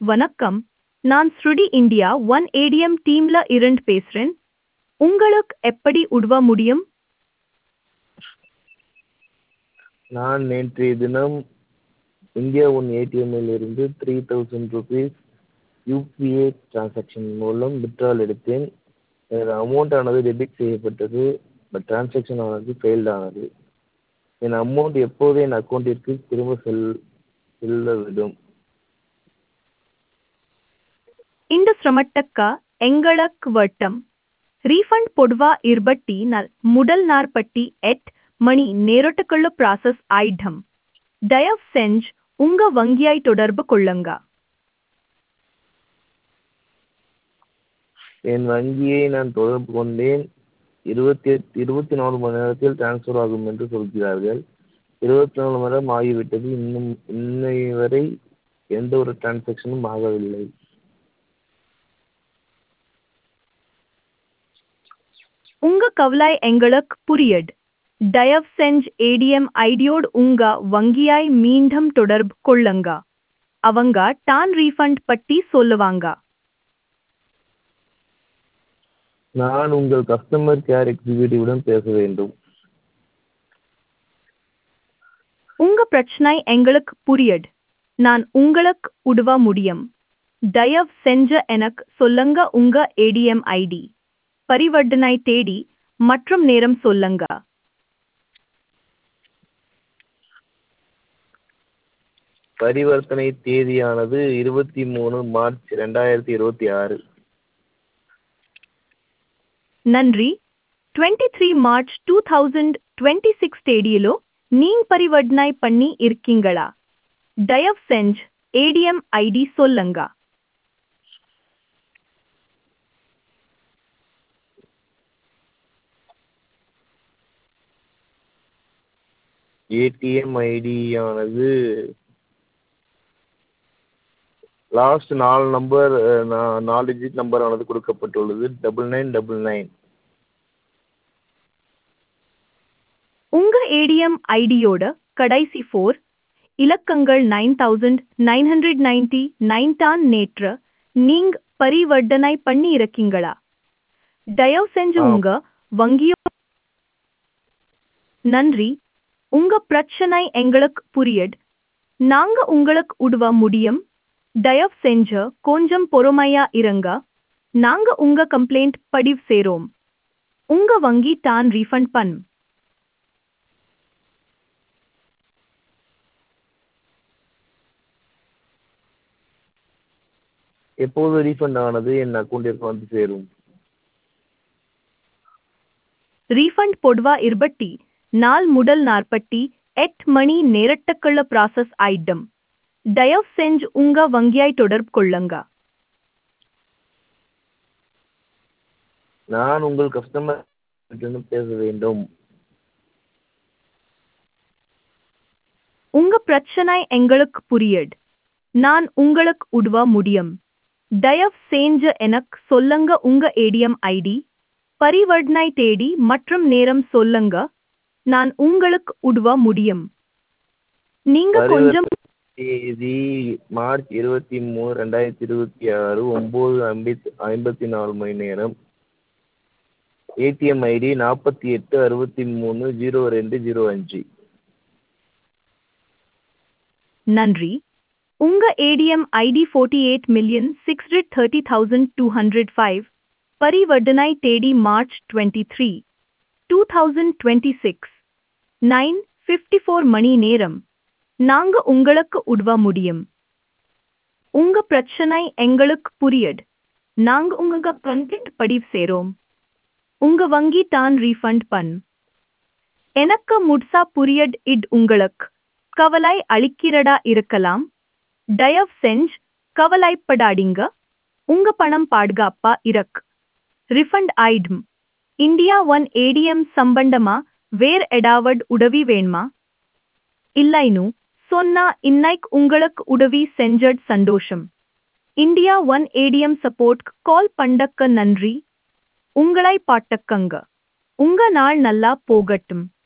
வணக்கம் நான் ஸ்ருடி இந்தியா ஒன் ஏடிஎம் டீம்ல இருந்து பேசுறேன் உங்களுக்கு எப்படி உதவ முடியும் நான் நேற்றைய தினம் இந்தியா ஒன் ஏடிஎம்மில் இருந்து three thousand rupees UPI transaction மூலம் வித்ட்ரால் எடுத்தேன் எனது அமௌண்ட் ஆனது டெபிட் செய்யப்பட்டது பட் ட்ரான்சாக்ஷன் ஆனது ஃபெயில்ட் ஆனது என் அமௌண்ட் எப்போது என் அக்கௌண்ட்டிற்கு திரும்ப செல் செல்ல வேண்டும் இந்த சிரமத்துக்கு எங்களுக்கு வட்டம் ரீஃபண்ட் பொதுவா இருபத்தி நாள் முதல் நாற்பத்தி எட் மணி நேரத்துக்குள்ள ப்ராசஸ் ஆயிடும் தயவு செஞ்சு உங்க வங்கியாய் தொடர்பு கொள்ளுங்க என் வங்கியை நான் தொடர்பு கொண்டேன் இருபத்தி எட் இருபத்தி நாலு மணி நேரத்தில் ட்ரான்ஸ்ஃபர் ஆகும் என்று சொல்கிறார்கள் இருபத்தி நாலு மணி நேரம் ஆகிவிட்டது இன்னும் இன்னை வரை எந்த ஒரு ட்ரான்சாக்ஷனும் ஆகவில்லை உங்க கவலை எங்களுக்கு புரியுது தயவு செஞ்சு ஏடிஎம் ஐடியோடு உங்க வங்கியாய் மீண்டும் தொடர்பு கொள்ளுங்க அவங்க டான் ரீஃபண்ட் பற்றி சொல்லுவாங்க நான் உங்கள் கஸ்டமர் கேர் எக்ஸிக்யூட்டிவுடன் பேச வேண்டும் உங்க பிரச்சனை எங்களுக்கு புரியுது நான் உங்களுக்கு உதவ முடியும் தயவு செஞ்சு எனக்கு சொல்லுங்க உங்க ஏடிஎம் ஐடி பரிவர்த்தனை தேடி மற்றும் நேரம் சொல்லுங்க பரிவர்த்தனை தேதியானது இருபத்தி மூணு மார்ச் ரெண்டாயிரத்தி இருபத்தி ஆறு நன்றி twenty three March two thousand twenty six தேதியிலோ நீங்க பரிவர்த்தனை பண்ணி இருக்கீங்களா தயவு செஞ்சு ஏடிஎம் ஐடி சொல்லுங்க ஏடிஎம் ஐடியானது லாஸ்ட் நாலு நம்பர் நாலு டிஜிட் நம்பர் ஆனது கொடுக்கப்பட்டுள்ளது டபுள் நைன் டபுள் நைன் உங்க ஏடிஎம் ஐடியோட கடைசி ஃபோர் இலக்கங்கள் nine thousand nine hundred ninety nine தான் நேற்று நீங்க பரிவர்த்தனை பண்ணி இருக்கீங்களா தயவு செஞ்சு ஆ. உங்க வங்கியோ நன்றி உங்க பிரச்சனை எங்களுக்கு புரியுது நாங்க உங்களுக்கு உதவ முடியும் தயவு செஞ்சு கொஞ்சம் பொறுமையா இருங்க நாங்க உங்க கம்ப்ளைண்ட் பதிவு செய்றோம் உங்க வங்கி தான் ரீஃபண்ட் பண்ணும் எப்போது ரீஃபண்ட் ஆனது என் அக்கௌண்ட்டிற்கு வந்து சேரும் ரீஃபண்ட் பொதுவா இருபத்தி நாள் முதல் நாற்பத்தி எட் மணி நேரத்துக்குள்ள ப்ராசஸ் ஆயிடும் தயவு செஞ்சு உங்க வங்கியாய் தொடர்பு கொள்ளுங்க நான் உங்கள் கஸ்டமர் பேச வேண்டும் உங்க பிரச்சனை எங்களுக்கு புரியுது நான் உங்களுக்கு உதவ முடியும் தயவு செஞ்சு எனக்கு சொல்லுங்க உங்க ஏடிஎம் ஐடி பரிவர்த்தனை தேதி மற்றும் நேரம் சொல்லுங்க நான் உங்களுக்கு உதவ முடியும் நீங்க கொஞ்சம் தேதி மார்ச் இருபத்தி மூணு ரெண்டாயிரத்தி இருபத்தி ஆறு ஒம்பது ஐம்பத்தி ஐம்பத்தி நாலு மணி நேரம் ஏடிஎம் ஐடி நாற்பத்தி எட்டு அறுபத்தி மூணு ஜீரோ ரெண்டு ஜீரோ அஞ்சு நன்றி உங்க ATM ID forty eight million six hundred thirty thousand two hundred five பரிவர்த்தனை தேதி March twenty three two thousand twenty six nine fifty four மணி நேரம் நாங்க உங்களுக்கு உதவ முடியும் உங்க பிரச்சனை எங்களுக்கு புரியுது நாங்க உங்க கண்டென்ட் பதிவு செய்றோம் உங்க வங்கி தான் ரீஃபண்ட் பண் எனக்கு முட்சா புரியுது இட் உங்களுக்கு கவலை அளிக்கிறதா இருக்கலாம் தயவு செஞ்சு கவலைப்படாதீங்க உங்க பணம் பாதுகாப்பா இருக்கு ரிஃபண்ட் ஆயிடும் இந்தியா ஒன் ஏடிஎம் சம்பந்தமா வேற எடாவட் உதவி வேணுமா இல்லைனு சொன்னா இன்னைக்கு உங்களுக்கு உதவி செஞ்சட் சந்தோஷம் India one ATM support call பண்ணக்க நன்றி உங்களை பாட்டக்கங்க உங்க நாள் நல்லா போகட்டும்